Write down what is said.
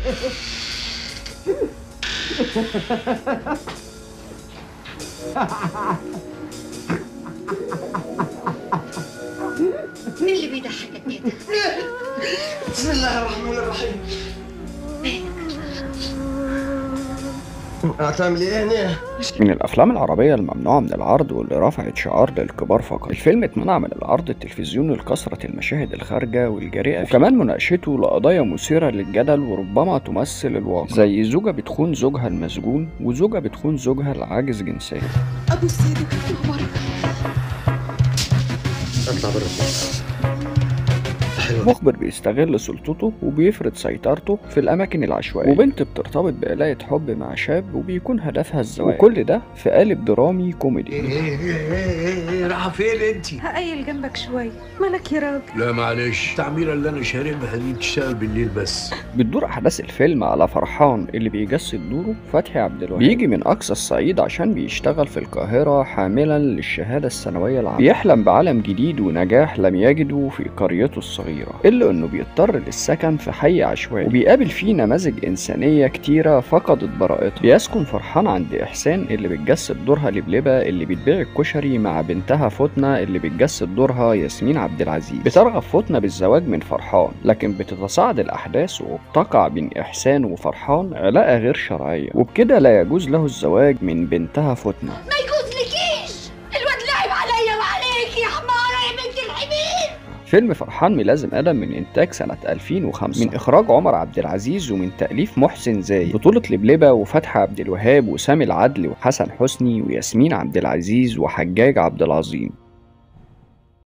ايه اللي بيضحكك كده؟ بسم الله الرحمن الرحيم هتعمل ايه هنا؟ من الافلام العربيه الممنوعه من العرض واللي رفعت شعار للكبار فقط الفيلم اتمنع من العرض التلفزيوني لكثره المشاهد الخارجه والجريئه فيه. وكمان مناقشته لقضايا مثيره للجدل وربما تمثل الواقع زي زوجه بتخون زوجها المسجون وزوجه بتخون زوجها العاجز جنسيا ابو السيدة عمر اطلع بره حلوة مخبر بيستغل سلطته وبيفرض سيطرته في الأماكن العشوائية وبنت بترتبط بقلاية حب مع شاب وبيكون هدفها الزواج وكل ده في قالب درامي كوميدي ايه ايه ايه ايه رايحه فين انت؟ هقيل جنبك شوية مالك يا راجل لا معلش التعميره اللي انا شاربها دي بتشتغل بالليل بس بتدور أحداث الفيلم على فرحان اللي بيجسد دوره فتحي عبد الوهاب بيجي من أقصى الصعيد عشان بيشتغل في القاهرة حاملا للشهادة الثانوية العامة بيحلم بعالم جديد ونجاح لم يجده في قريته الصغيرة إلا إنه بيضطر للسكن في حي عشوائي وبيقابل فيه نماذج إنسانية كتيرة فقدت براءتها بيسكن فرحان عند إحسان اللي بتجسد دورها لبلبة اللي بتبيع الكشري مع بنتها فتنة اللي بتجسد دورها ياسمين عبد العزيز بترغب فتنة بالزواج من فرحان لكن بتتصاعد الأحداث وبتقع بين إحسان وفرحان علاقة غير شرعية وبكده لا يجوز له الزواج من بنتها فتنة ما يجوزلكيش الواد لعب عليا وعليك يا حمارة يا بنت الحمير فيلم فرحان ملازم آدم من إنتاج سنة 2005 من إخراج عمر عبد العزيز ومن تأليف محسن زايد بطولة لبلبة وفتحي عبد الوهاب وسامي العدل وحسن حسني وياسمين عبد العزيز وحجاج عبد العظيم